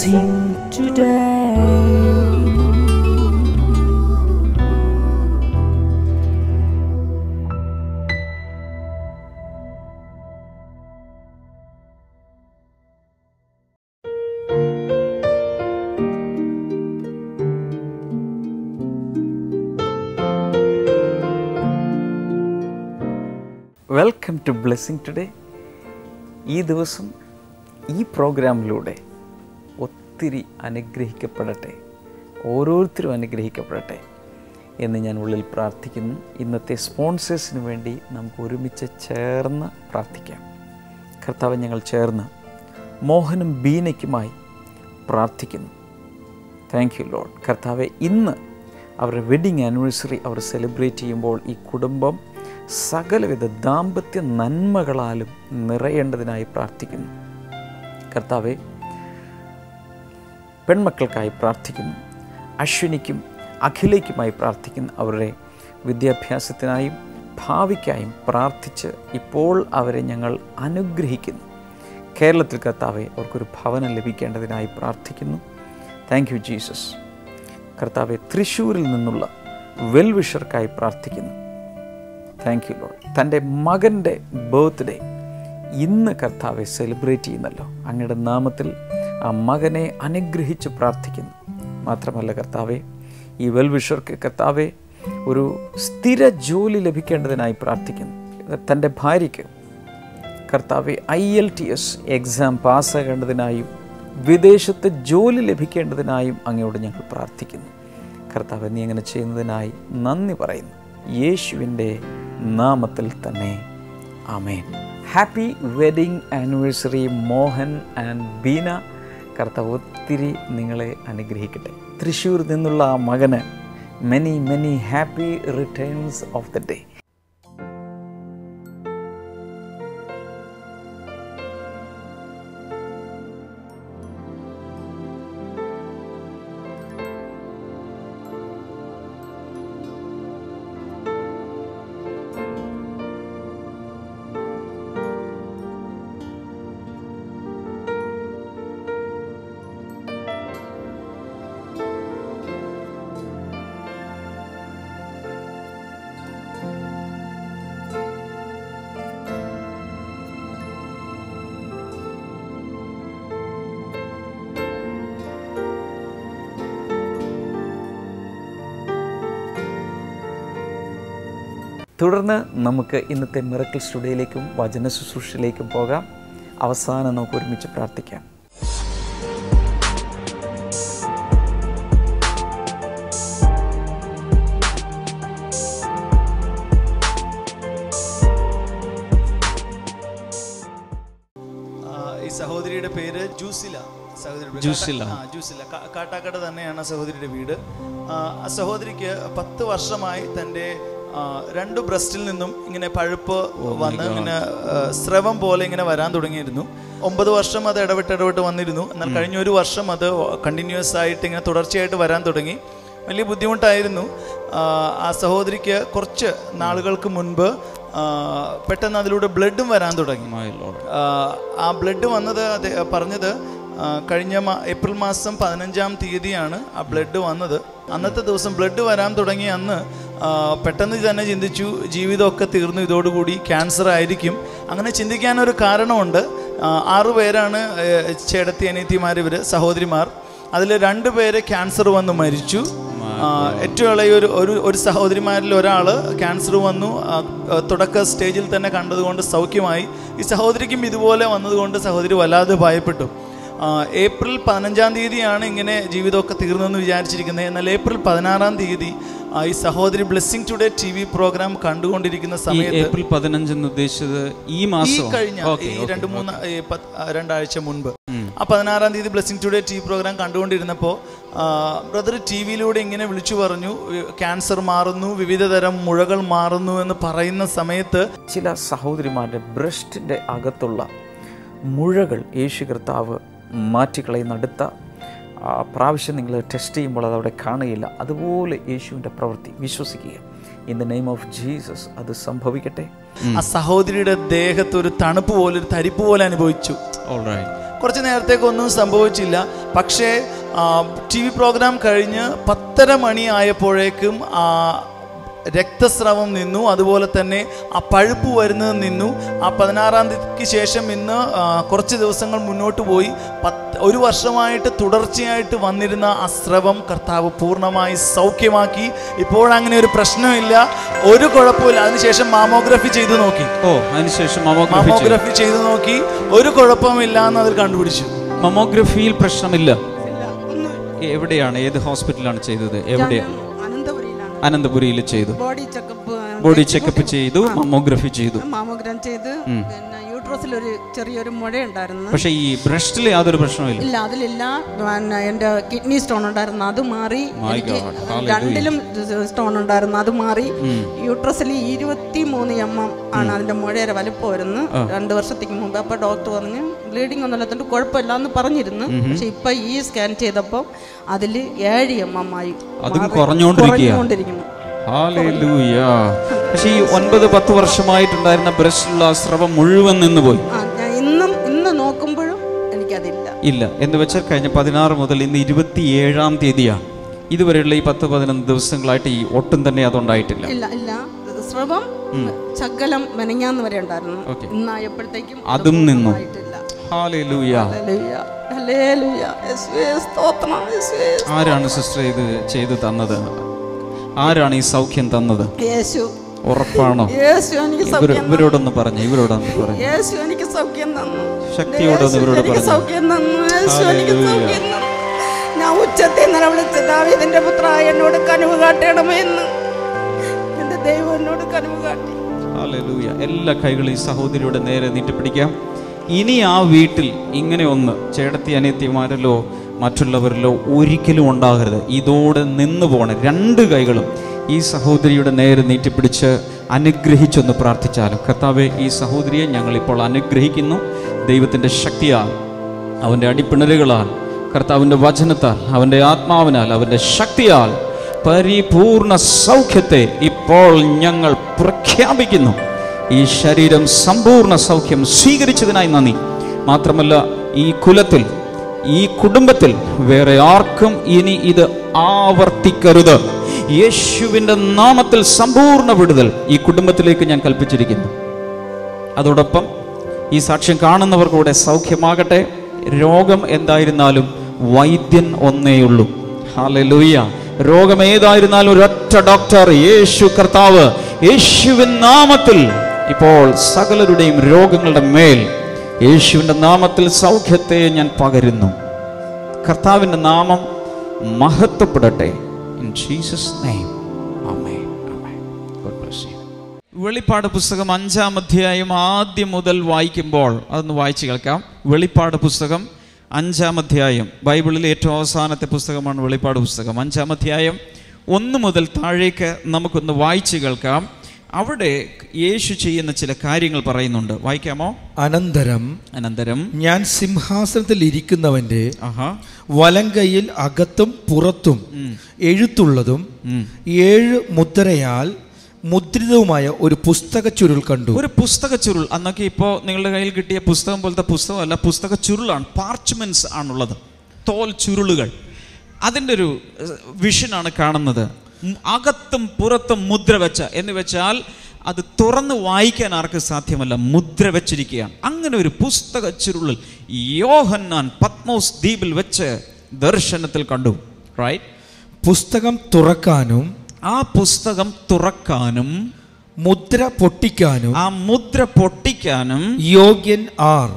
blessing today. Welcome to blessing today ഈ ദിവസം ഈ പ്രോഗ്രാമിലൂടെ ഒത്തിരി അനുഗ്രഹിക്കപ്പെടട്ടെ ഓരോരുത്തരും അനുഗ്രഹിക്കപ്പെടട്ടെ എന്ന് ഞാൻ ഉള്ളിൽ പ്രാർത്ഥിക്കുന്നു ഇന്നത്തെ സ്പോൺസേഴ്സിന് വേണ്ടി നമുക്ക് ഒരുമിച്ച് ചേർന്ന് പ്രാർത്ഥിക്കാം കർത്താവ് ഞങ്ങൾ ചേർന്ന് മോഹനും ബീനയ്ക്കുമായി പ്രാർത്ഥിക്കുന്നു താങ്ക് യു ലോഡ് കർത്താവെ ഇന്ന് അവരുടെ വെഡിങ് ആനിവേഴ്സറി അവർ സെലിബ്രേറ്റ് ചെയ്യുമ്പോൾ ഈ കുടുംബം സകലവിധ ദാമ്പത്യ നന്മകളാലും നിറയേണ്ടതിനായി പ്രാർത്ഥിക്കുന്നു കർത്താവെ പെൺമക്കൾക്കായി പ്രാർത്ഥിക്കുന്നു അശ്വിനിക്കും അഖിലയ്ക്കുമായി പ്രാർത്ഥിക്കുന്നു അവരുടെ വിദ്യാഭ്യാസത്തിനായും ഭാവിക്കായും പ്രാർത്ഥിച്ച് ഇപ്പോൾ അവരെ ഞങ്ങൾ അനുഗ്രഹിക്കുന്നു കേരളത്തിൽ കർത്താവെ അവർക്കൊരു ഭവനം ലഭിക്കേണ്ടതിനായി പ്രാർത്ഥിക്കുന്നു താങ്ക് യു ജീസസ് കർത്താവെ തൃശ്ശൂരിൽ നിന്നുള്ള വെൽവിഷർക്കായി പ്രാർത്ഥിക്കുന്നു താങ്ക് യു ലോഡ് തൻ്റെ മകൻ്റെ ബർത്ത്ഡേ ഇന്ന് കർത്താവെ സെലിബ്രേറ്റ് ചെയ്യുന്നല്ലോ അങ്ങയുടെ നാമത്തിൽ ആ മകനെ അനുഗ്രഹിച്ച് പ്രാർത്ഥിക്കുന്നു മാത്രമല്ല കർത്താവെ ഈ വെൽവിഷർക്ക് കർത്താവെ ഒരു സ്ഥിര ജോലി ലഭിക്കേണ്ടതിനായി പ്രാർത്ഥിക്കുന്നു തൻ്റെ ഭാര്യയ്ക്ക് കർത്താവെ I L T S exam പാസ്സാകേണ്ടതിനായും വിദേശത്ത് ജോലി ലഭിക്കേണ്ടതിനായും അങ്ങയോട് ഞങ്ങൾ പ്രാർത്ഥിക്കുന്നു കർത്താവ് നീ അങ്ങനെ ചെയ്യുന്നതിനായി നന്ദി പറയുന്നു യേശുവിൻ്റെ നാമത്തിൽ തന്നെ ആമേൻ happy wedding anniversary Mohan and Beena കർത്താവ് ഒത്തിരി നിങ്ങളെ അനുഗ്രഹിക്കട്ടെ തൃശ്ശൂർ നിന്നുള്ള ആ മകന് many many happy returns of the day തുടർന്ന് നമുക്ക് ഇന്നത്തെ മിറക്കിൾ സ്റ്റുഡിയോയിലേക്കും വചന ശുശ്രൂഷയിലേക്കും പോകാം അവസാനം നമുക്ക് ഒരുമിച്ച് പ്രാർത്ഥിക്കാം ആ, ഈ സഹോദരിയുടെ പേര് ജൂസില സഹോദരിയുടെ പേര് ജൂസില. കാട്ടാ- ആ, ജൂസില കാ- കാട്ടാക്കട തന്നെയാണ് സഹോദരിയുടെ വീട് ആ, ആ സഹോദരിക്ക് പത്ത് വർഷമായി തൻ്റെ ആ, രണ്ട് ബ്രസ്റ്റിൽ നിന്നും ഇങ്ങനെ പഴുപ്പ് വന്ന് ഇങ്ങനെ ആ, സ്രവം പോലെ ഇങ്ങനെ വരാൻ തുടങ്ങിയിരുന്നു ഒമ്പത് വർഷം അത് ഇടവിട്ട് ഇടവിട്ട് വന്നിരുന്നു എന്നാൽ കഴിഞ്ഞ ഒരു വർഷം അത് കണ്ടിന്യൂസ് ആയിട്ട് ഇങ്ങനെ തുടർച്ചയായിട്ട് വരാൻ തുടങ്ങി വലിയ ബുദ്ധിമുട്ടായിരുന്നു ആ, ആ സഹോദരിക്ക് കുറച്ച് നാളുകൾക്ക് മുൻപ് ആ, പെട്ടെന്ന് അതിലൂടെ ബ്ലഡും വരാൻ തുടങ്ങി My Lord. ആ, ആ ബ്ലഡ് വന്നത് അത് പറഞ്ഞത് ആ, കഴിഞ്ഞ മാ- ഏപ്രിൽ മാസം പതിനഞ്ചാം തീയതിയാണ് ആ ബ്ലഡ് വന്നത് അന്നത്തെ ദിവസം ബ്ലഡ് വരാൻ തുടങ്ങിയ അന്ന് ആ, പെട്ടെന്ന് തന്നെ ചിന്തിച്ചു ജീവിതമൊക്കെ തീർന്നു ഇതോടുകൂടി ക്യാൻസർ ആയിരിക്കും അങ്ങനെ ചിന്തിക്കാനൊരു കാരണമുണ്ട് ആ, ആറു പേരാണ് ഏ, ചേട്ടത്തി അനിയത്തിമാർ ഇവർ സഹോദരിമാർ അതിൽ രണ്ട് പേര് ക്യാൻസർ വന്ന് മരിച്ചു ആ, ഏറ്റവും ഇളയ ഒരു ഒരു ഒരു സഹോദരിമാരിൽ ഒരാൾ ക്യാൻസർ വന്നു ആ, ആ, തുടക്ക സ്റ്റേജിൽ തന്നെ കണ്ടതുകൊണ്ട് സൗഖ്യമായി ഈ സഹോദരിക്കും ഇതുപോലെ വന്നതുകൊണ്ട് സഹോദരി വല്ലാതെ ഭയപ്പെട്ടു ആ, ഏപ്രിൽ പതിനഞ്ചാം തീയതിയാണ് ഇങ്ങനെ ജീവിതമൊക്കെ തീർന്നെന്ന് വിചാരിച്ചിരിക്കുന്നത് എന്നാൽ ഏപ്രിൽ പതിനാറാം തീയതി ആ, ഈ സഹോദരി blessing today T V program കണ്ടുകൊണ്ടിരിക്കുന്ന ഈ സമയത്ത് ഏപ്രിൽ പതിനഞ്ച് എന്ന് ഉദ്ദേശിച്ചത് ഈ ഈ മാസം കഴിഞ്ഞ ഈ രണ്ട് മൂന്ന് ഈ പത്ത് ആ, രണ്ടാഴ്ച മുൻപ് ആ പതിനാറാം തീയതി blessing today T V program കണ്ടുകൊണ്ടിരുന്നപ്പോൾ ബ്രദർ ടി വിയിലൂടെ ഇങ്ങനെ വിളിച്ചു പറഞ്ഞു "വി- ക്യാൻസർ മാറുന്നു വിവിധ തരം മുഴകൾ മാറുന്നു എന്ന് പറയുന്ന സമയത്ത് ചില സഹോദരിമാരുടെ ബ്രസ്റ്റിൻ്റെ അകത്തുള്ള മുഴകൾ യേശു കർത്താവ് മാറ്റിക്കളയുന്ന അടുത്ത ആ, പ്രാവശ്യം നിങ്ങൾ ടെസ്റ്റ് ചെയ്യുമ്പോൾ അതവിടെ കാണുകയില്ല അതുപോലെ യേശുവിൻ്റെ പ്രവൃത്തി വിശ്വസിക്കുക in the name of Jesus അത് സംഭവിക്കട്ടെ ആ സഹോദരിയുടെ ദേഹത്ത് ഒരു തണുപ്പ് പോലെ ഒരു തരിപ്പ് പോലെ അനുഭവിച്ചു ഓൾറൈറ്റ് കുറച്ച് നേരത്തേക്കൊന്നും സംഭവിച്ചില്ല പക്ഷേ ടി വി പ്രോഗ്രാം കഴിഞ്ഞ് പത്തര മണി ആയപ്പോഴേക്കും ആ രക്തസ്രവം നിന്നു അതുപോലെ തന്നെ ആ പഴുപ്പ് വരുന്നത് നിന്നു ആ പതിനാറാം തീയതിക്ക് ശേഷം ഇന്ന് ആ, കുറച്ച് ദിവസങ്ങൾ മുന്നോട്ട് പോയി പത്ത് ഒരു വർഷമായിട്ട് തുടർച്ചയായിട്ട് വന്നിരുന്ന ആ സ്രവം കർത്താവ് പൂർണ്ണമായി സൗഖ്യമാക്കി ഇപ്പോഴങ്ങനെ ഒരു പ്രശ്നമില്ല ഒരു കുഴപ്പമില്ല അതിനുശേഷം മാമോഗ്രഫി ചെയ്തു നോക്കി ഓ അതിനുശേഷം മമോഗ്രഫി ചെയ്തു. മാമോഗ്രഫി ചെയ്തു നോക്കി ഒരു കുഴപ്പമില്ല എന്ന് അവർ കണ്ടുപിടിച്ചു മമോഗ്രഫിയിൽ പ്രശ്നമില്ല എവിടെയാണ് ഏത് ഹോസ്പിറ്റലാണ് ചെയ്തത് എവിടെയാണ് അനന്തപുരിയിലാണ് അനന്തപുരിയിൽ ചെയ്തു ബോഡി ചെക്കപ്പ് ബോഡി ചെക്കപ്പ് ചെയ്തു മമോഗ്രഫി ചെയ്തു മാമോഗ്രാം ചെയ്ത് പിന്നെ യൂട്രസിൽ ഒരു ചെറിയൊരു മുഴയുണ്ടായിരുന്നു പക്ഷെ ഈ ബ്രസ്റ്റിൽ യാതൊരു പ്രശ്നമില്ല ഇല്ല അതിലില്ല പിന്നെ എൻ്റെ കിഡ്നി സ്റ്റോൺ ഉണ്ടായിരുന്നു അത് മാറി My എനിക്ക് God. Hallelujah. രണ്ടിലും സ്റ്റോൺ ഉണ്ടായിരുന്നു അത് മാറി യൂട്രസിൽ ഇരുപത്തി മൂന്ന് എം എം ആണ് അതിന്റെ മുഴയുടെ വലിപ്പം വരുന്നത് രണ്ട് വർഷത്തേക്ക് മുമ്പ് അപ്പൊ ഡോക്ടർ പറഞ്ഞു ബ്ലീഡിംഗ് ഒന്നും ഇല്ലാത്തോണ്ട് കുഴപ്പമില്ല എന്ന് പറഞ്ഞിരുന്നു പക്ഷെ ഇപ്പൊ ഈ സ്കാൻ ചെയ്തപ്പോൾ അതിൽ ഏഴ് എം എം ആയി അതും മാറി- കുറഞ്ഞുകൊണ്ടിരിക്കുകയാ. കുറഞ്ഞുകൊണ്ടിരിക്കുന്നു ഹാലേലൂയ പക്ഷെ ഈ ഒൻപത് പത്ത് വർഷമായിട്ടുണ്ടായിരുന്ന ബ്രസ്റ്റിലുള്ള ആ സ്രവം മുഴുവൻ നിന്നുപോയി ആ ഞാൻ ഇന്നും ഇന്ന് നോക്കുമ്പോഴും എനിക്കതില്ല ഇല്ല എന്ന് വെച്ചാൽ കഴിഞ്ഞ പതിനാറ് മുതൽ ഇന്ന് ഇരുപത്തിയേഴാം തീയതിയാണ് ഇതുവരെയുള്ള ഈ പത്ത് പതിനൊന്ന് ദിവസങ്ങളായിട്ട് ഈ ഒട്ടും തന്നെ അതുണ്ടായിട്ടില്ല ഇല്ല ഇല്ല സ്രവം ശകലം മെനങ്ങാന്ന് വരെ ഉണ്ടായിരുന്നു Okay. ഇന്നായപ്പോഴത്തേക്കും അതും നിന്നു. ആയിട്ടില്ല ഹാലേലൂയ ഹല്ലേലൂയ. ഹല്ലേലൂയ. യേശുവേ, സ്തോത്രം യേശുവേ. ആരാണ് സിസ്റ്റർ ഇത് ചെയ്തു തന്നത് ആരാണ് ഈ സൗഖ്യം തന്നത് യേശു ഉറപ്പാണോ യേശു എനിക്ക് ഇവര് സൗഖ്യം തന്നു. ഇവരോടൊന്ന് പറഞ്ഞു ഇവരോടൊന്ന് പറഞ്ഞു യേശു എനിക്ക് സൗഖ്യം തന്നു ശക്തിയോടെ ഒന്ന് യേശു ഇവരോട് എനിക്ക് പറഞ്ഞു. സൗഖ്യം തന്നു യേശു എനിക്ക് ഹല്ലേലൂയ. സൗഖ്യം തന്നു ഞാൻ ഉച്ചത്തിൽ നിലവിളിച്ച് ദാവീദിന്റെ പുത്ര എന്നോട് കനിവ് കാട്ടണമേ എന്ന് എന്റെ ദൈവം എന്നോട് കനിവ് കാട്ടി ഹല്ലേലൂയ എല്ലാ കൈകളും ഈ സഹോദരിയുടെ നേരെ നീട്ടിപ്പിടിക്കാം ഇനി ആ വീട്ടിൽ ഇങ്ങനെ ഒന്ന് ചേടത്തി അനിയത്തിമാരിലോ മറ്റുള്ളവരിലോ ഒരിക്കലും ഉണ്ടാകരുത് ഇതോടെ നിന്ന് പോകണം രണ്ട് കൈകളും ഈ സഹോദരിയുടെ നേരെ നീട്ടിപ്പിടിച്ച് അനുഗ്രഹിച്ചൊന്ന് പ്രാർത്ഥിച്ചാലും കർത്താവെ ഈ സഹോദരിയെ ഞങ്ങളിപ്പോൾ അനുഗ്രഹിക്കുന്നു ദൈവത്തിൻ്റെ ശക്തിയാൽ അവൻ്റെ അടിപ്പിണരുകളാൽ കർത്താവിൻ്റെ വചനത്താൽ അവൻ്റെ ആത്മാവിനാൽ അവൻ്റെ ശക്തിയാൽ പരിപൂർണ സൗഖ്യത്തെ ഇപ്പോൾ ഞങ്ങൾ പ്രഖ്യാപിക്കുന്നു ഈ ശരീരം സമ്പൂർണ്ണ സൗഖ്യം സ്വീകരിച്ചതിനായി നന്ദി മാത്രമല്ല ഈ കുലത്തിൽ ഈ കുടുംബത്തിൽ വേറെ ആർക്കും ഇനി ഇത് ആവർത്തിക്കരുത് യേശുവിൻ്റെ നാമത്തിൽ സമ്പൂർണ്ണ വിടുതൽ ഈ കുടുംബത്തിലേക്ക് ഞാൻ കൽപ്പിച്ചിരിക്കുന്നു അതോടൊപ്പം ഈ സാക്ഷ്യം കാണുന്നവർ കൂടെ സൗഖ്യമാകട്ടെ രോഗം എന്തായിരുന്നാലും വൈദ്യൻ ഒന്നേയുള്ളൂ ഹാലലൂയ രോഗം ഏതായിരുന്നാലും ഒരൊറ്റ ഡോക്ടർ യേശു കർത്താവ് യേശുവിൻ നാമത്തിൽ ഇപ്പോൾ സകലരുടെയും രോഗങ്ങളുടെ മേൽ യേശുവിൻ്റെ നാമത്തിൽ സൗഖ്യത്തെ ഞാൻ പകരുന്നു കർത്താവിൻ്റെ നാമം മഹത്വപ്പെടട്ടെ ഇൻ ജീസസ് നെയിം ആമേൻ ആമേൻ ഗോഡ് ബ്ലെസ് യു വെളിപ്പാട് പുസ്തകം അഞ്ചാം അധ്യായം ആദ്യം മുതൽ വായിക്കുമ്പോൾ അതൊന്ന് വായിച്ചു കേൾക്കാം വെളിപ്പാട് പുസ്തകം അഞ്ചാം അധ്യായം ബൈബിളിലെ ഏറ്റവും അവസാനത്തെ പുസ്തകമാണ് വെളിപ്പാട് പുസ്തകം അഞ്ചാം അധ്യായം ഒന്ന് മുതൽ താഴേക്ക് നമുക്കൊന്ന് വായിച്ചു കേൾക്കാം അവിടെ യേശു ചെയ്യുന്ന ചില കാര്യങ്ങൾ പറയുന്നുണ്ട് വായിക്കാമോ അനന്തരം അനന്തരം ഞാൻ സിംഹാസനത്തിൽ ഇരിക്കുന്നവന്റെ ആഹാ വലങ്കയിൽ അകത്തും പുറത്തും എഴുത്തുള്ളതും ഏഴ് മുദ്രയാൽ മുദ്രിതവുമായ ഒരു പുസ്തക ചുരുൾ കണ്ടു ഒരു പുസ്തക ചുരുൾ അന്നൊക്കെ ഇപ്പോൾ നിങ്ങളുടെ കയ്യിൽ കിട്ടിയ പുസ്തകം പോലത്തെ പുസ്തകമല്ല പുസ്തക ചുരുളാണ് പാർച്ച്മെന്റ്സ് ആണുള്ളത് തോൽ ചുരുളുകൾ അതിൻ്റെ ഒരു വിഷനാണ് കാണുന്നത് ഉം, അകത്തും പുറത്തും മുദ്ര വെച്ച എന്ന് വെച്ചാൽ അത് തുറന്ന് വായിക്കാൻ ആർക്ക് സാധ്യമല്ല മുദ്ര വെച്ചിരിക്കുകയാണ് അങ്ങനെ ഒരു പുസ്തക ചുരുളിൽ യോഹന്നാൻ പത്മോസ് ദ്വീപിൽ വെച്ച് ദർശനത്തിൽ കണ്ടു റൈറ്റ് പുസ്തകം തുറക്കാനും ആ പുസ്തകം തുറക്കാനും മുദ്ര പൊട്ടിക്കാനും ആ മുദ്ര പൊട്ടിക്കാനും യോഗ്യൻ ആർ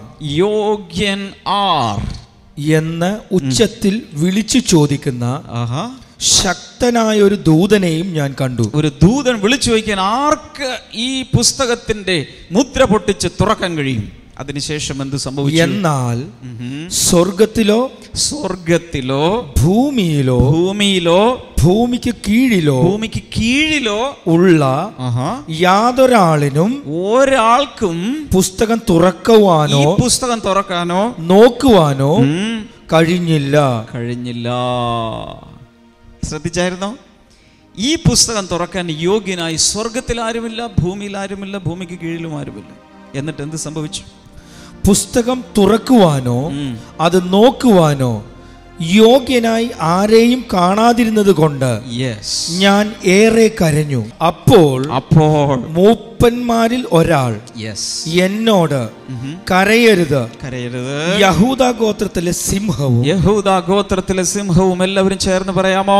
യോഗ്യൻ ആർ എന്ന് ഉച്ചത്തിൽ വിളിച്ചു ചോദിക്കുന്ന ആഹാ ശക്തനായ ഒരു ദൂതനെയും ഞാൻ കണ്ടു ഒരു ദൂതൻ വിളിച്ചു ചോദിക്കാൻ ആർക്ക് ഈ പുസ്തകത്തിന്റെ മുദ്ര പൊട്ടിച്ച് തുറക്കാൻ കഴിയും അതിനുശേഷം എന്ത് സംഭവിച്ചു എന്നാൽ സ്വർഗത്തിലോ സ്വർഗത്തിലോ ഭൂമിയിലോ ഭൂമിയിലോ ഭൂമിക്ക് കീഴിലോ ഭൂമിക്ക് കീഴിലോ ഉള്ള ആഹാ യാതൊരാളിനും ഒരാൾക്കും പുസ്തകം ഈ തുറക്കുവാനോ പുസ്തകം തുറക്കാനോ നോക്കുവാനോ ഉം, കഴിഞ്ഞില്ല കഴിഞ്ഞില്ല ശ്രദ്ധിച്ചായിരുന്നോ ഈ പുസ്തകം തുറക്കാൻ യോഗ്യനായി സ്വർഗത്തിൽ ആരുമില്ല ഭൂമിയിൽ ആരുമില്ല ഭൂമിക്ക് കീഴിലും ആരുമില്ല എന്നിട്ട് എന്ത് സംഭവിച്ചു പുസ്തകം തുറക്കുവാനോ അത് നോക്കുവാനോ യോഗ്യനായി ആരെയും കാണാതിരുന്നത് കൊണ്ട് യെസ് ഞാൻ ഏറെ കരഞ്ഞു അപ്പോൾ അപ്പോൾ മൂപ്പന്മാരിൽ ഒരാൾ യെസ് എന്നോട് കരയരുത് കരയരുത് യഹൂദ ഗോത്രത്തിലെ സിംഹവും യഹൂദ ഗോത്രത്തിലെ സിംഹവും എല്ലാവരും ചേർന്ന് പറയാമോ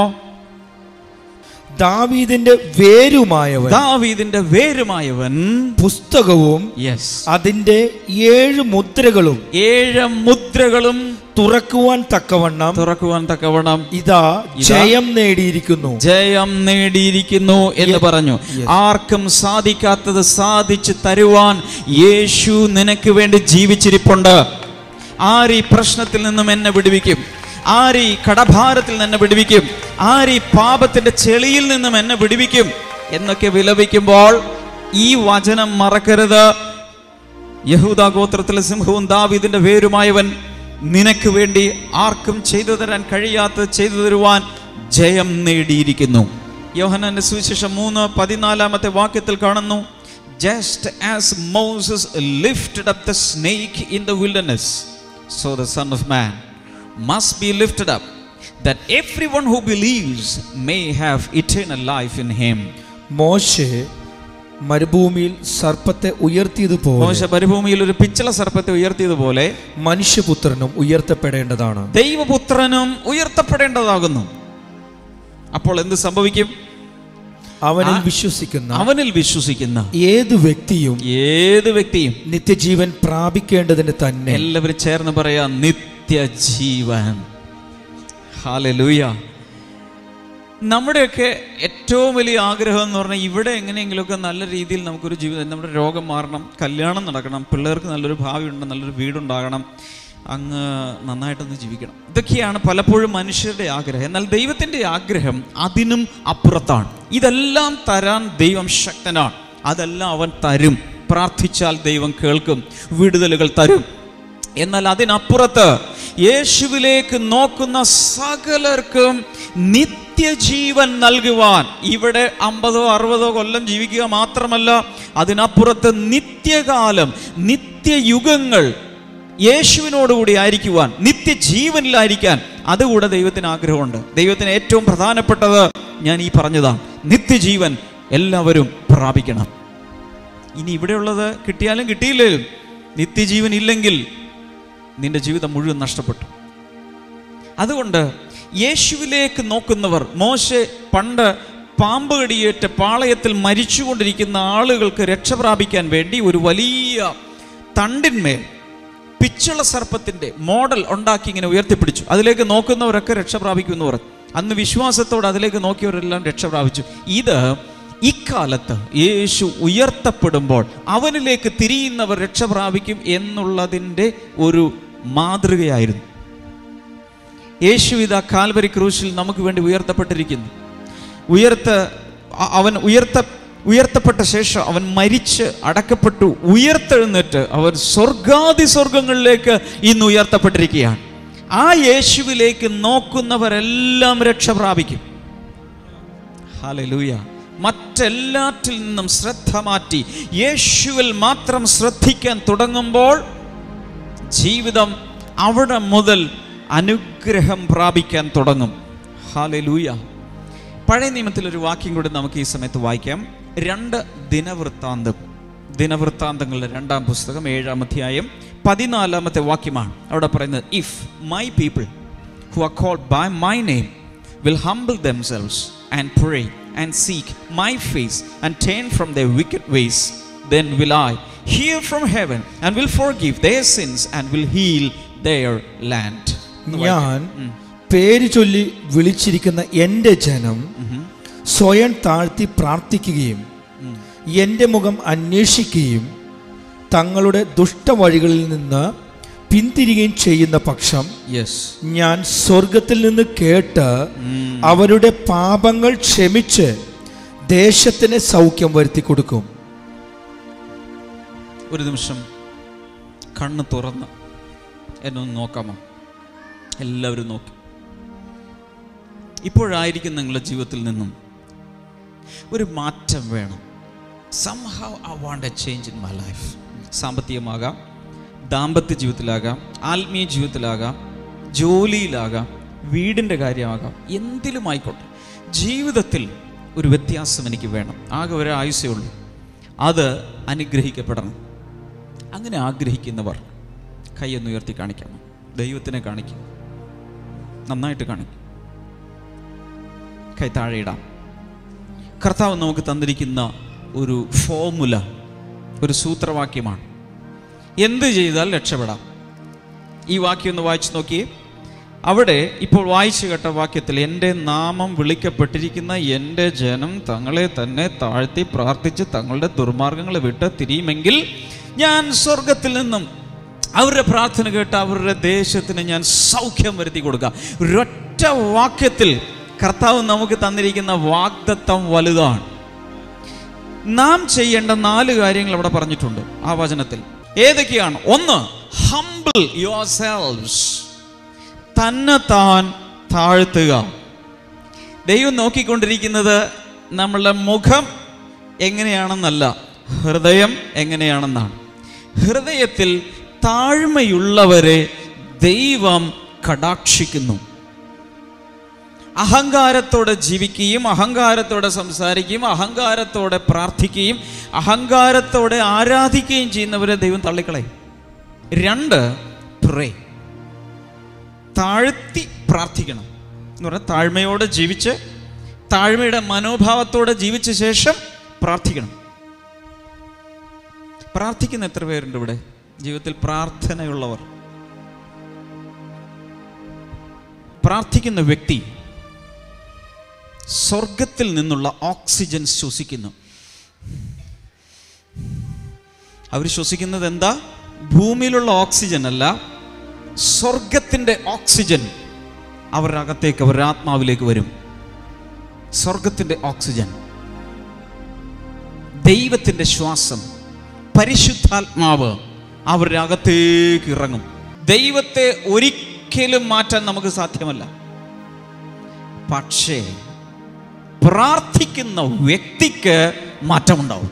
ദാവീദിന്റെ വേരുമായവൻ ദാവീദിന്റെ വേരുമായവൻ പുസ്തകവും യെസ് അതിന്റെ ഏഴ് മുദ്രകളും ഏഴ് മുദ്രകളും തുറക്കുവാൻ തക്കവണ്ണം തുറക്കുവാൻ തക്കവണ്ണം ഇതാ ജയം നേടിയിരിക്കുന്നു ജയം നേടിയിരിക്കുന്നു എന്ന് പറഞ്ഞു ആർക്കും സാധിക്കാത്തത് സാധിച്ചു തരുവാൻ യേശു നിനക്ക് വേണ്ടി ജീവിച്ചിരിപ്പുണ്ട് ആര് ഈ പ്രശ്നത്തിൽ നിന്നും എന്നെ വിടുവിക്കും ആര് ഈ കടഭാരത്തിൽ നിന്ന് എന്നെ വിടുവിക്കും ആര് ഈ പാപത്തിന്റെ ചെളിയിൽ നിന്നും എന്നെ വിടുവിക്കും എന്നൊക്കെ വിലപിക്കുമ്പോൾ ഈ വചനം മറക്കരുത് യഹൂദ ഗോത്രത്തിലെ സിംഹവും ദാവീദിന്റെ വേരുമായവൻ നിനക്ക് വേണ്ടി ആർക്കും ചെയ്തു തരാൻ കഴിയാത്ത ചെയ്തു തരുവാൻ ജയം നേടിയിരിക്കുന്നു യോഹനന്റെ സുവിശേഷം മൂന്ന് പതിനാലാമത്തെ വാക്യത്തിൽ കാണുന്നു just as Moses lifted up the snake in the wilderness so the son of man must be lifted up that everyone who believes may have eternal life in him മോശെ മരുഭൂമിയിൽ സർപ്പത്തെ ഉയർത്തിയതുപോലെ മോശ മരുഭൂമിയിൽ ഒരു പിച്ചള സർപ്പത്തെ ഉയർത്തിയതുപോലെ മനുഷ്യപുത്രനും ഉയർത്തപ്പെടേണ്ടതാണ് ദൈവപുത്രനും ഉയർത്തപ്പെടേണ്ടതാകുന്നു അപ്പോൾ എന്ത് സംഭവിക്കും അവനിൽ ആ- വിശ്വസിക്കുന്ന അവനിൽ വിശ്വസിക്കുന്ന ഏത് വ്യക്തിയും ഏത് വ്യക്തിയും നിത്യജീവൻ പ്രാപിക്കേണ്ടതിന് തന്നെ എല്ലാവരും ചേർന്ന് പറയാ നിത്യജീവൻ ഹാലലൂയ നമ്മുടെയൊക്കെ ഏറ്റവും വലിയ ആഗ്രഹം എന്ന് പറഞ്ഞാൽ ഇവിടെ എങ്ങനെയെങ്കിലുമൊക്കെ നല്ല രീതിയിൽ നമുക്കൊരു ജീവിതം നമ്മുടെ രോഗം മാറണം കല്യാണം നടക്കണം പിള്ളേർക്ക് നല്ലൊരു ഭാവി ഉണ്ട് നല്ലൊരു വീടുണ്ടാകണം അങ്ങ് നന്നായിട്ടൊന്ന് ജീവിക്കണം ഇതൊക്കെയാണ് പലപ്പോഴും മനുഷ്യരുടെ ആഗ്രഹം എന്നാൽ ദൈവത്തിൻ്റെ ആഗ്രഹം അതിനും അപ്പുറത്താണ് ഇതെല്ലാം തരാൻ ദൈവം ശക്തനാണ് അതെല്ലാം അവൻ തരും പ്രാർത്ഥിച്ചാൽ ദൈവം കേൾക്കും വിടുതലുകൾ തരും എന്നാൽ അതിനപ്പുറത്ത് യേശുവിലേക്ക് നോക്കുന്ന സകലർക്കും നിത്യജീവൻ നൽകുവാൻ ഇവിടെ അമ്പതോ അറുപതോ കൊല്ലം ജീവിക്കുക മാത്രമല്ല അതിനപ്പുറത്ത് നിത്യകാലം നിത്യയുഗങ്ങൾ യേശുവിനോടുകൂടി ആയിരിക്കുവാൻ നിത്യജീവനിലായിരിക്കാൻ അതുകൂടെ ദൈവത്തിന് ആഗ്രഹമുണ്ട് ദൈവത്തിന് ഏറ്റവും പ്രധാനപ്പെട്ടത് ഞാൻ ഈ പറഞ്ഞതാണ് നിത്യജീവൻ എല്ലാവരും പ്രാപിക്കണം ഇനി ഇവിടെയുള്ളത് കിട്ടിയാലും കിട്ടിയില്ലേലും നിത്യജീവൻ ഇല്ലെങ്കിൽ നിന്റെ ജീവിതം മുഴുവൻ നഷ്ടപ്പെട്ടു അതുകൊണ്ട് യേശുവിലേക്ക് നോക്കുന്നവർ മോശെ പണ്ട് പാമ്പ് കടിയേറ്റ് പാളയത്തിൽ മരിച്ചുകൊണ്ടിരിക്കുന്ന ആളുകൾക്ക് രക്ഷ പ്രാപിക്കാൻ വേണ്ടി ഒരു വലിയ തണ്ടിന്മേൽ പിച്ചള സർപ്പത്തിന്റെ മോഡൽ ഉണ്ടാക്കി ഇങ്ങനെ ഉയർത്തിപ്പിടിച്ചു അതിലേക്ക് നോക്കുന്നവരൊക്കെ രക്ഷ പ്രാപിക്കുമെന്ന് പറഞ്ഞു അന്ന് വിശ്വാസത്തോടെ അതിലേക്ക് നോക്കിയവരെല്ലാം രക്ഷ പ്രാപിച്ചു ഇത് ഇക്കാലത്ത് യേശു ഉയർത്തപ്പെടുമ്പോൾ അവനിലേക്ക് തിരിയുന്നവർ രക്ഷ പ്രാപിക്കും എന്നുള്ളതിൻ്റെ ഒരു മാതൃകയായിരുന്നു യേശു ഇതാ കാൽവരി ക്രൂശിൽ നമുക്ക് വേണ്ടി ഉയർത്തപ്പെട്ടിരിക്കുന്നു ഉയർത്ത അ- അവൻ ഉയർത്ത ഉയർത്തപ്പെട്ട ശേഷം അവൻ മരിച്ച് അടക്കപ്പെട്ടു ഉയർത്തെഴുന്നേറ്റ് അവൻ സ്വർഗാദി സ്വർഗങ്ങളിലേക്ക് ഇന്ന് ഉയർത്തപ്പെട്ടിരിക്കുകയാണ് ആ യേശുവിലേക്ക് നോക്കുന്നവരെല്ലാം രക്ഷ പ്രാപിക്കും ഹാലലൂയ മറ്റെല്ലാറ്റിൽ നിന്നും ശ്രദ്ധ മാറ്റി യേശുവിൽ മാത്രം ശ്രദ്ധിക്കാൻ തുടങ്ങുമ്പോൾ ജീവിതം അവിടെ മുതൽ അനുഗ്രഹം പ്രാപിക്കാൻ തുടങ്ങും ഹാലലൂയ പഴയ നിയമത്തിൽ ഒരു വാക്യം കൂടി നമുക്ക് ഈ സമയത്ത് വായിക്കാം രണ്ട് ദിനവൃത്താന്തം ദിനവൃത്താന്തങ്ങളുടെ രണ്ടാം പുസ്തകം ഏഴാം അധ്യായം പതിനാലാമത്തെ വാക്യമാണ് അവിടെ പറയുന്നത് if my people who are called by my name will humble themselves and pray and seek my face and turn from their wicked ways, then will I hear from heaven and will forgive their sins and will heal their land. ഞാൻ പേര് ചൊല്ലി വിളിച്ചിരിക്കുന്ന എൻ്റെ ജനം സ്വയം താഴ്ത്തി പ്രാർത്ഥിക്കുകയും എൻ്റെ മുഖം അന്വേഷിക്കുകയും തങ്ങളുടെ ദുഷ്ടവഴികളിൽ നിന്ന് പിന്തിരികയും ചെയ്യുന്ന പക്ഷം Yes. ഞാൻ സ്വർഗത്തിൽ നിന്ന് കേട്ട് അവരുടെ പാപങ്ങൾ ക്ഷമിച്ച് ദേശത്തിന് സൗഖ്യം വരുത്തി കൊടുക്കും ഒരു നിമിഷം കണ്ണ് തുറന്ന് എന്നെ ഒന്ന് നോക്കാമോ എല്ലാവരും നോക്കി ഇപ്പോഴായിരിക്കും നിങ്ങളുടെ ജീവിതത്തിൽ നിന്നും ഒരു മാറ്റം വേണം somehow I want a change in my life സാമ്പത്തികമാകാം ദാമ്പത്യ ജീവിതത്തിലാകാം ആത്മീയ ജീവിതത്തിലാകാം ജോലിയിലാകാം വീടിൻ്റെ കാര്യമാകാം എന്തിലുമായിക്കോട്ടെ ജീവിതത്തിൽ ഒരു വ്യത്യാസം എനിക്ക് വേണം ആകെ ഒരു ആയുസേ ഉള്ളൂ അത് അനുഗ്രഹിക്കപ്പെടണം അങ്ങനെ ആഗ്രഹിക്കുന്നവർ കൈയൊന്ന് ഉയർത്തി കാണിക്കണം ദൈവത്തിനെ കാണിക്കും നന്നായിട്ട് കാണിക്കും കൈ താഴെ ഇടാം കർത്താവ് നമുക്ക് തന്നിരിക്കുന്ന ഒരു ഫോമുല ഒരു സൂത്രവാക്യമാണ് എന്ത് ചെയ്താൽ രക്ഷപ്പെടാം ഈ വാക്യം ഒന്ന് വായിച്ചു നോക്കിയേ അവിടെ ഇപ്പോൾ വായിച്ചു കേട്ട വാക്യത്തിൽ എൻ്റെ നാമം വിളിക്കപ്പെട്ടിരിക്കുന്ന എൻ്റെ ജനം തങ്ങളെ തന്നെ താഴ്ത്തി പ്രാർത്ഥിച്ച് തങ്ങളുടെ ദുർമാർഗങ്ങളെ വിട്ട് തിരിയുമെങ്കിൽ ഞാൻ സ്വർഗത്തിൽ നിന്നും അവരുടെ പ്രാർത്ഥന കേട്ട് അവരുടെ ദേശത്തിന് ഞാൻ സൗഖ്യം വരുത്തി കൊടുക്കാം ഒരൊറ്റ വാക്യത്തിൽ കർത്താവ് നമുക്ക് തന്നിരിക്കുന്ന വാഗ്ദത്തം വലുതാണ് നാം ചെയ്യേണ്ട നാല് കാര്യങ്ങൾ അവിടെ പറഞ്ഞിട്ടുണ്ട് ആ വചനത്തിൽ ഏതൊക്കെയാണ് ഒന്ന് ഹംബിൾ യുവർ സെൽവ്സ് തന്നെ താൻ താഴ്ത്തുക ദൈവം നോക്കിക്കൊണ്ടിരിക്കുന്നത് നമ്മളുടെ മുഖം എങ്ങനെയാണെന്നല്ല ഹൃദയം എങ്ങനെയാണെന്നാണ് ഹൃദയത്തിൽ താഴ്മയുള്ളവരെ ദൈവം കടാക്ഷിക്കുന്നു അഹങ്കാരത്തോടെ ജീവിക്കുകയും അഹങ്കാരത്തോടെ സംസാരിക്കുകയും അഹങ്കാരത്തോടെ പ്രാർത്ഥിക്കുകയും അഹങ്കാരത്തോടെ ആരാധിക്കുകയും ചെയ്യുന്നവരെ ദൈവം തള്ളിക്കളയും രണ്ട് പ്രേ താഴ്ത്തി പ്രാർത്ഥിക്കണം എന്ന് പറഞ്ഞാൽ താഴ്മയോടെ ജീവിച്ച് താഴ്മയുടെ മനോഭാവത്തോടെ ജീവിച്ച ശേഷം പ്രാർത്ഥിക്കണം പ്രാർത്ഥിക്കുന്ന എത്ര പേരുണ്ട് ഇവിടെ ജീവിതത്തിൽ പ്രാർത്ഥനയുള്ളവർ പ്രാർത്ഥിക്കുന്ന വ്യക്തി സ്വർഗത്തിൽ നിന്നുള്ള ഓക്സിജൻ ശ്വസിക്കുന്നു അവർ ശ്വസിക്കുന്നത് എന്താ ഭൂമിയിലുള്ള ഓക്സിജൻ അല്ല സ്വർഗത്തിൻ്റെ ഓക്സിജൻ അവരുടെ അകത്തേക്ക് അവരുടെ ആത്മാവിലേക്ക് വരും സ്വർഗത്തിൻ്റെ ഓക്സിജൻ ദൈവത്തിൻ്റെ ശ്വാസം പരിശുദ്ധാത്മാവ് അവരുടെ അകത്തേക്ക് ഇറങ്ങും ദൈവത്തെ ഒരിക്കലും മാറ്റാൻ നമുക്ക് സാധ്യമല്ല പക്ഷേ പ്രാർത്ഥിക്കുന്ന വ്യക്തിക്ക് മാറ്റമുണ്ടാവും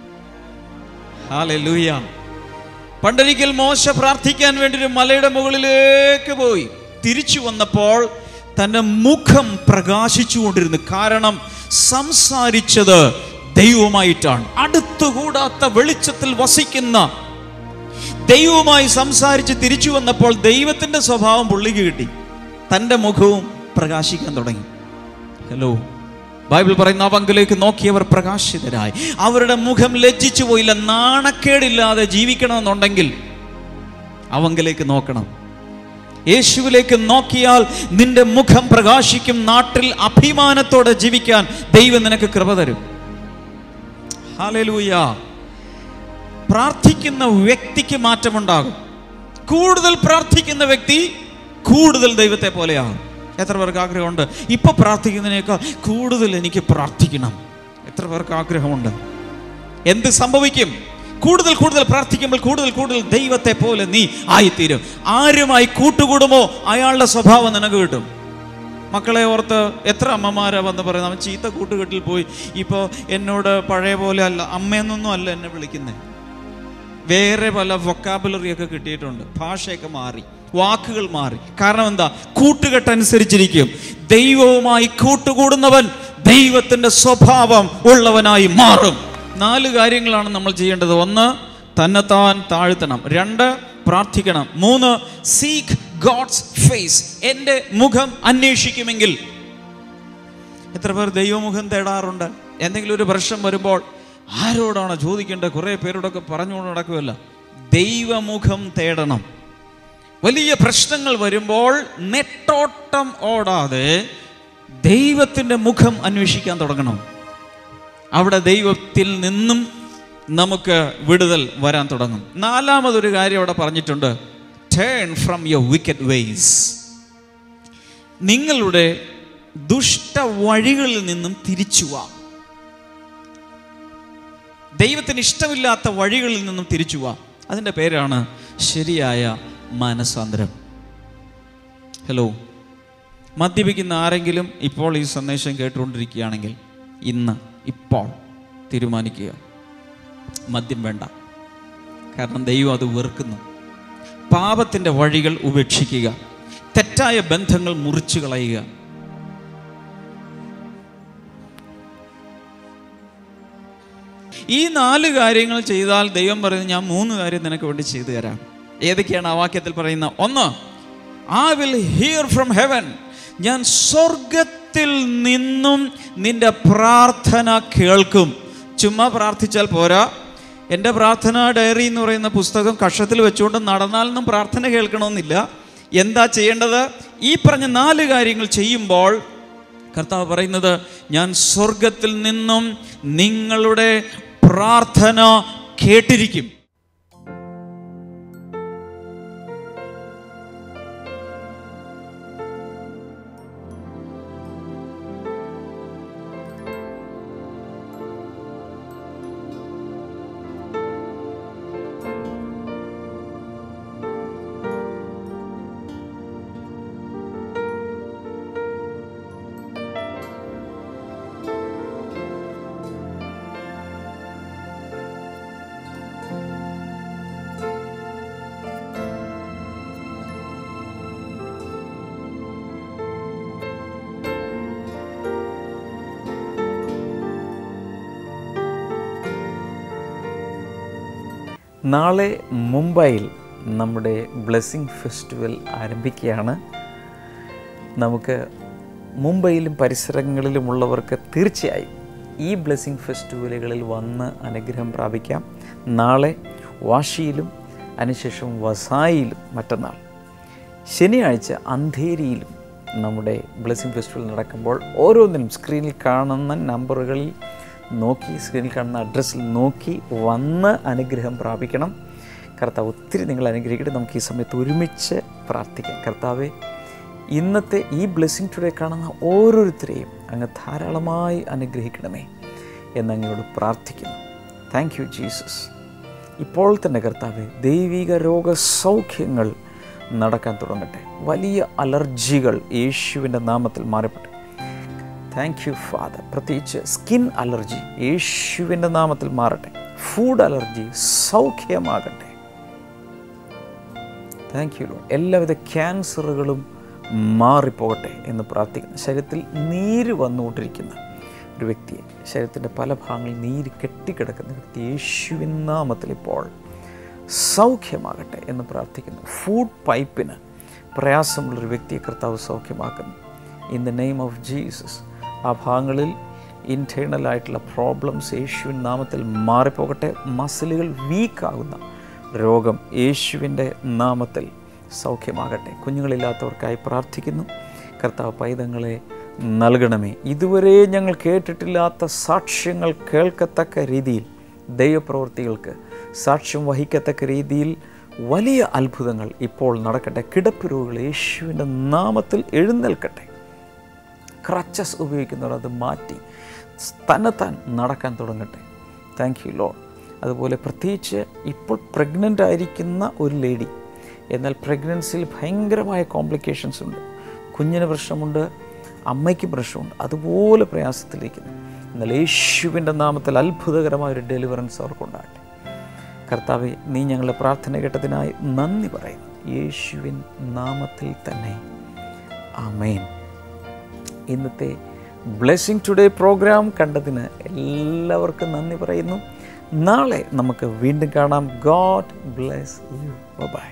ഹാലൂയ പണ്ടൊരിക്കൽ മോശ പ്രാർത്ഥിക്കാൻ വേണ്ടി ഒരു മലയുടെ മുകളിലേക്ക് പോയി തിരിച്ചു വന്നപ്പോൾ തൻ്റെ മുഖം പ്രകാശിച്ചുകൊണ്ടിരുന്നു കാരണം സംസാരിച്ചത് ദൈവമായിട്ടാണ് അടുത്തുകൂടാത്ത വെളിച്ചത്തിൽ വസിക്കുന്ന ദൈവവുമായി സംസാരിച്ച് തിരിച്ചു വന്നപ്പോൾ ദൈവത്തിൻ്റെ സ്വഭാവം പുള്ളിക്ക് കിട്ടി തൻ്റെ മുഖവും പ്രകാശിക്കാൻ തുടങ്ങി ഹലോ ബൈബിൾ പറയുന്ന ആ പങ്കിലേക്ക് നോക്കിയവർ പ്രകാശിതരായി അവരുടെ മുഖം ലജ്ജിച്ചു പോയില്ല നാണക്കേടില്ലാതെ ജീവിക്കണമെന്നുണ്ടെങ്കിൽ അവങ്കിലേക്ക് നോക്കണം യേശുവിലേക്ക് നോക്കിയാൽ നിന്റെ മുഖം പ്രകാശിക്കും നാട്ടിൽ അഭിമാനത്തോടെ ജീവിക്കാൻ ദൈവം നിനക്ക് കൃപ തരും ഹാലലൂയ പ്രാർത്ഥിക്കുന്ന വ്യക്തിക്ക് മാറ്റമുണ്ടാകും കൂടുതൽ പ്രാർത്ഥിക്കുന്ന വ്യക്തി കൂടുതൽ ദൈവത്തെ പോലെയാകും എത്ര പേർക്ക് ആഗ്രഹമുണ്ട് ഇപ്പൊ പ്രാർത്ഥിക്കുന്നതിനേക്കാൾ കൂടുതൽ എനിക്ക് പ്രാർത്ഥിക്കണം എത്ര പേർക്ക് ആഗ്രഹമുണ്ട് എന്ത് സംഭവിക്കും കൂടുതൽ കൂടുതൽ പ്രാർത്ഥിക്കുമ്പോൾ കൂടുതൽ കൂടുതൽ ദൈവത്തെ പോലെ നീ ആയിത്തീരും ആരുമായി കൂട്ടുകൂടുമോ അയാളുടെ സ്വഭാവം നിനക്ക് കിട്ടും മക്കളെ ഓർത്ത് എത്ര അമ്മമാരാ വന്ന് പറയുന്നത് അവൻ ചീത്ത കൂട്ടുകെട്ടിൽ പോയി ഇപ്പോൾ എന്നോട് പഴയ പോലെ അല്ല അമ്മയെന്നൊന്നും അല്ല എന്നെ വിളിക്കുന്നത് വേറെ പല വൊക്കാബുലറി ഒക്കെ കിട്ടിയിട്ടുണ്ട് ഭാഷയൊക്കെ മാറി വാക്കുകൾ മാറി കാരണം എന്താ കൂട്ടുകെട്ടനുസരിച്ചിരിക്കും ദൈവവുമായി കൂട്ടുകൂടുന്നവൻ ദൈവത്തിന്റെ സ്വഭാവം ഉള്ളവനായി മാറും നാല് കാര്യങ്ങളാണ് നമ്മൾ ചെയ്യേണ്ടത് ഒന്ന് തന്നെത്താൻ താഴ്ത്തണം രണ്ട് പ്രാർത്ഥിക്കണം മൂന്ന് സീക്ക് ഗോഡ്സ് ഫേസ് എൻ്റെ മുഖം അന്വേഷിക്കുമെങ്കിൽ എത്ര പേർ ദൈവമുഖം തേടാറുണ്ട് എന്തെങ്കിലും ഒരു പ്രശ്നം വരുമ്പോൾ ആരോടാണ് ചോദിക്കേണ്ടത് കുറേ പേരോടൊക്കെ പറഞ്ഞുകൊണ്ട് നടക്കുമല്ല ദൈവമുഖം തേടണം വലിയ പ്രശ്നങ്ങൾ വരുമ്പോൾ നെട്ടോട്ടം ഓടാതെ ദൈവത്തിൻ്റെ മുഖം അന്വേഷിക്കാൻ തുടങ്ങണം അവിടെ ദൈവത്തിൽ നിന്നും നമുക്ക് വിടുതൽ വരാൻ തുടങ്ങും നാലാമതൊരു കാര്യം അവിടെ പറഞ്ഞിട്ടുണ്ട് turn from your wicked ways നിങ്ങളുടെ ദുഷ്ട വഴികളിൽ നിന്നും തിരിച്ചു വാ ദൈവത്തിന് ഇഷ്ടമില്ലാത്ത വഴികളിൽ നിന്നും തിരിച്ചു വാ അതിൻ്റെ പേരാണ് ശരിയായ മാനസാന്തരം ഹലോ മദ്യപിക്കുന്ന ആരെങ്കിലും ഇപ്പോൾ ഈ സന്ദേശം കേട്ടുകൊണ്ടിരിക്കുകയാണെങ്കിൽ ഇന്ന് ഇപ്പോൾ തീരുമാനിക്കുക മദ്യം വേണ്ട കാരണം ദൈവം അത് വെറുക്കുന്നു പാപത്തിൻ്റെ വഴികൾ ഉപേക്ഷിക്കുക തെറ്റായ ബന്ധങ്ങൾ മുറിച്ചു കളയുക ഈ നാല് കാര്യങ്ങൾ ചെയ്താൽ ദൈവം പറയുന്നത് ഞാൻ മൂന്ന് കാര്യം നിനക്ക് വേണ്ടി ചെയ്തു തരാം ഏതൊക്കെയാണ് ആ വാക്യത്തിൽ പറയുന്ന ഒന്ന് I will hear from heaven ഞാൻ സ്വർഗത്തിൽ നിന്നും നിന്റെ പ്രാർത്ഥന കേൾക്കും ചുമ്മാ പ്രാർത്ഥിച്ചാൽ പോരാ എൻ്റെ പ്രാർത്ഥന ഡയറി എന്ന് പറയുന്ന പുസ്തകം കഷത്തിൽ വെച്ചുകൊണ്ട് നടന്നാലൊന്നും പ്രാർത്ഥന കേൾക്കണമെന്നില്ല എന്താ ചെയ്യേണ്ടത് ഈ പറഞ്ഞ നാല് കാര്യങ്ങൾ ചെയ്യുമ്പോൾ കർത്താവ് പറയുന്നത് ഞാൻ സ്വർഗത്തിൽ നിന്നും നിങ്ങളുടെ പ്രാർത്ഥന കേട്ടിരിക്കും നാളെ മുംബൈയിൽ നമ്മുടെ ബ്ലെസ്സിങ് ഫെസ്റ്റിവൽ ആരംഭിക്കുകയാണ് നമുക്ക് മുംബൈയിലും പരിസരങ്ങളിലുമുള്ളവർക്ക് തീർച്ചയായും ഈ ബ്ലെസ്സിങ് ഫെസ്റ്റിവലുകളിൽ വന്ന് അനുഗ്രഹം പ്രാപിക്കാം നാളെ വാഷിയിലും അതിനുശേഷം വസായിലും മറ്റന്നാൾ ശനിയാഴ്ച അന്ധേരിയിലും നമ്മുടെ ബ്ലെസ്സിങ് ഫെസ്റ്റിവൽ നടക്കുമ്പോൾ ഓരോന്നിനും സ്ക്രീനിൽ കാണുന്ന നമ്പറുകളിൽ നോക്കി സ്ക്രീനിൽ കാണുന്ന അഡ്രസ്സിൽ നോക്കി വന്ന് അനുഗ്രഹം പ്രാപിക്കണം കർത്താവ് ഒത്തിരി നിങ്ങൾ അനുഗ്രഹിക്കട്ടെ നമുക്ക് ഈ സമയത്ത് ഒരുമിച്ച് പ്രാർത്ഥിക്കാം കർത്താവെ ഇന്നത്തെ ഈ ബ്ലെസ്സിങ് ടുഡേ കാണുന്ന ഓരോരുത്തരെയും അങ്ങ് ധാരാളമായി അനുഗ്രഹിക്കണമേ എന്നങ്ങയോട് പ്രാർത്ഥിക്കുന്നു താങ്ക് യു ജീസസ് ഇപ്പോൾ തന്നെ കർത്താവെ ദൈവിക രോഗസൗഖ്യങ്ങൾ നടക്കാൻ തുടങ്ങട്ടെ വലിയ അലർജികൾ യേശുവിൻ്റെ നാമത്തിൽ മാറപ്പെട്ടെ താങ്ക് യു ഫാദർ പ്രത്യേകിച്ച് സ്കിൻ അലർജി യേശുവിൻ്റെ നാമത്തിൽ മാറട്ടെ ഫുഡ് അലർജി സൗഖ്യമാകട്ടെ താങ്ക് യു ലോഡ് എല്ലാവിധ ക്യാൻസറുകളും മാറിപ്പോകട്ടെ എന്ന് പ്രാർത്ഥിക്കുന്നു ശരീരത്തിൽ നീര് വന്നുകൊണ്ടിരിക്കുന്ന ഒരു വ്യക്തിയെ ശരീരത്തിൻ്റെ പല ഭാഗങ്ങളിൽ നീര് കെട്ടിക്കിടക്കുന്ന വ്യക്തി യേശുവിൻ നാമത്തിൽ ഇപ്പോൾ സൗഖ്യമാകട്ടെ എന്ന് പ്രാർത്ഥിക്കുന്നു ഫുഡ് പൈപ്പിന് പ്രയാസമുള്ളൊരു വ്യക്തിയെ കർത്താവ് സൗഖ്യമാക്കുന്നു in the name of Jesus ആ ഭാഗങ്ങളിൽ ഇൻറ്റേർണൽ ആയിട്ടുള്ള പ്രോബ്ലംസ് യേശുവിൻ നാമത്തിൽ മാറിപ്പോകട്ടെ മസിലുകൾ വീക്കാകുന്ന രോഗം യേശുവിൻ്റെ നാമത്തിൽ സൗഖ്യമാകട്ടെ കുഞ്ഞുങ്ങളില്ലാത്തവർക്കായി പ്രാർത്ഥിക്കുന്നു കർത്താവ് പൈതങ്ങളെ നൽകണമേ ഇതുവരെ ഞങ്ങൾ കേട്ടിട്ടില്ലാത്ത സാക്ഷ്യങ്ങൾ കേൾക്കത്തക്ക രീതിയിൽ ദൈവപ്രവൃത്തികൾക്ക് സാക്ഷ്യം വഹിക്കത്തക്ക രീതിയിൽ വലിയ അത്ഭുതങ്ങൾ ഇപ്പോൾ നടക്കട്ടെ കിടപ്പ് രോഗികൾ യേശുവിൻ്റെ നാമത്തിൽ എഴുന്നേൽക്കട്ടെ ക്രച്ചസ് ഉപയോഗിക്കുന്നവർ അത് മാറ്റി തന്നെത്താൻ നടക്കാൻ തുടങ്ങട്ടെ താങ്ക് യു ലോഡ് അതുപോലെ പ്രത്യേകിച്ച് ഇപ്പോൾ പ്രഗ്നൻ്റ് ആയിരിക്കുന്ന ഒരു ലേഡി എന്നാൽ പ്രഗ്നൻസിയിൽ ഭയങ്കരമായ കോംപ്ലിക്കേഷൻസ് ഉണ്ട് കുഞ്ഞിന് പ്രശ്നമുണ്ട് അമ്മയ്ക്ക് പ്രശ്നമുണ്ട് അതുപോലെ പ്രയാസത്തിലിരിക്കുന്നു എന്നാൽ യേശുവിൻ്റെ നാമത്തിൽ അത്ഭുതകരമായ ഒരു ഡെലിവറൻസ് അവർക്കുണ്ടാകട്ടെ കർത്താവെ നീ ഞങ്ങളുടെ പ്രാർത്ഥന കേട്ടതിനായി നന്ദി പറയും യേശുവിൻ നാമത്തിൽ തന്നെ ആമേൻ ഇന്നത്തെ ബ്ലെസ്സിങ് ടുഡേ പ്രോഗ്രാം കണ്ടതിന് എല്ലാവർക്കും നന്ദി പറയുന്നു നാളെ നമുക്ക് വീണ്ടും കാണാം ഗോഡ് ബ്ലെസ് യു ബൈ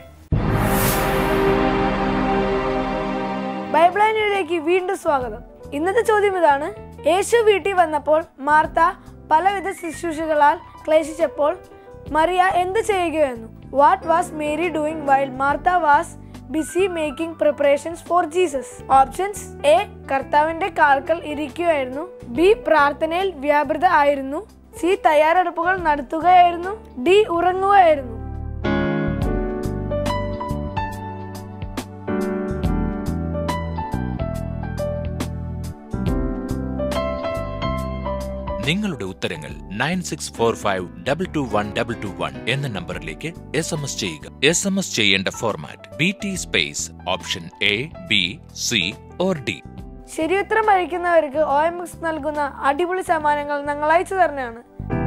ബൈബിളാനിലേക്ക് വീണ്ടും സ്വാഗതം ഇന്നത്തെ ചോദ്യം ഇതാണ് യേശു വീട്ടിൽ വന്നപ്പോൾ മാർത്ത പലവിധ ശുശ്രൂഷകളാൽ ക്ലേശിച്ചപ്പോൾ മറിയ എന്ത് ചെയ്യുകയായിരുന്നു what was Mary doing while Martha was busy making preparations for Jesus options A കർത്താവിന്റെ കാൽക്കൽ ഇരിക്കുകയായിരുന്നു ബി പ്രാർത്ഥനയിൽ വ്യാപൃത ആയിരുന്നു സി തയ്യാറെടുപ്പുകൾ നടത്തുകയായിരുന്നു ഡി ഉറങ്ങുകയായിരുന്നു നിങ്ങളുടെ ഉത്തരങ്ങൾ nine six four five double two one double two one എന്ന നമ്പറിലേക്ക് എസ് എം എസ് ചെയ്യുക എസ് എം എസ് ചെയ്യേണ്ട format B T space option A B C or D ശരിയുത്തരം അയക്കുന്നവർക്ക് ഒ എം എക്സ് നൽകുന്ന അടിപൊളി സമ്മാനങ്ങൾ ഞങ്ങൾ അയച്ചു തരുന്നതാണ്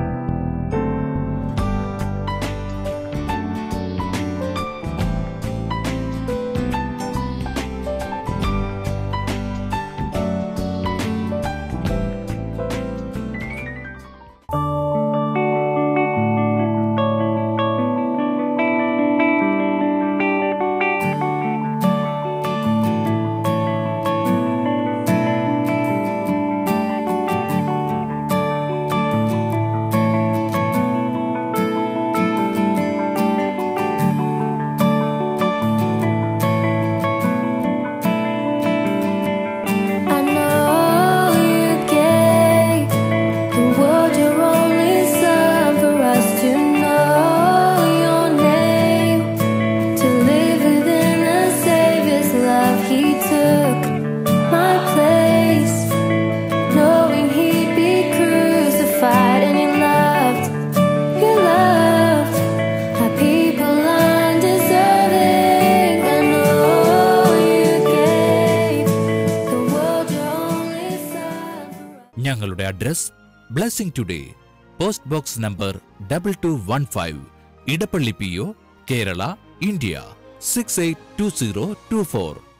I know you gave the world your only son for us to know your name, to live within the Savior's love. He took my place, knowing he'd be crucified, and he loved, he loved our people undeserving. I know you gave the world your only son. ഞങ്ങളുടെ address blessing today post box number double two one five Edappally P O Kerala India six eight two zero two four